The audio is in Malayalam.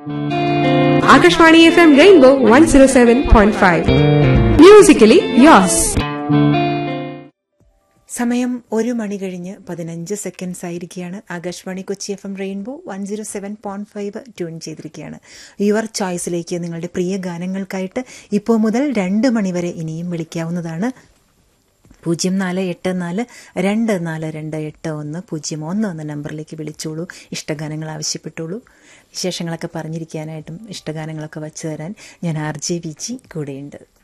Akashvani FM Rainbow 107.5. Musically yours. സമയം ഒരു മണി കഴിഞ്ഞ് പതിനഞ്ച് സെക്കൻഡ്സ് ആയിരിക്കുകയാണ് Akashvani Kochi F M Rainbow one zero seven point five tune ചെയ്തിരിക്കുകയാണ് യുവർ ചോയ്സിലേക്ക് നിങ്ങളുടെ പ്രിയ ഗാനങ്ങൾക്കായിട്ട് ഇപ്പോൾ മുതൽ രണ്ട് മണിവരെ ഇനിയും വിളിക്കാവുന്നതാണ് പൂജ്യം നാല് എട്ട് നാല് രണ്ട് നാല് രണ്ട് എട്ട് ഒന്ന് പൂജ്യം ഒന്ന് എന്ന നമ്പറിലേക്ക് വിളിച്ചോളൂ ഇഷ്ടഗാനങ്ങൾ ആവശ്യപ്പെട്ടോളൂ വിശേഷങ്ങളൊക്കെ പറഞ്ഞിരിക്കാനായിട്ടും ഇഷ്ടഗാനങ്ങളൊക്കെ വച്ചു തരാൻ ഞാൻ ആർ ജെ വി ജി കൂടെയുണ്ട്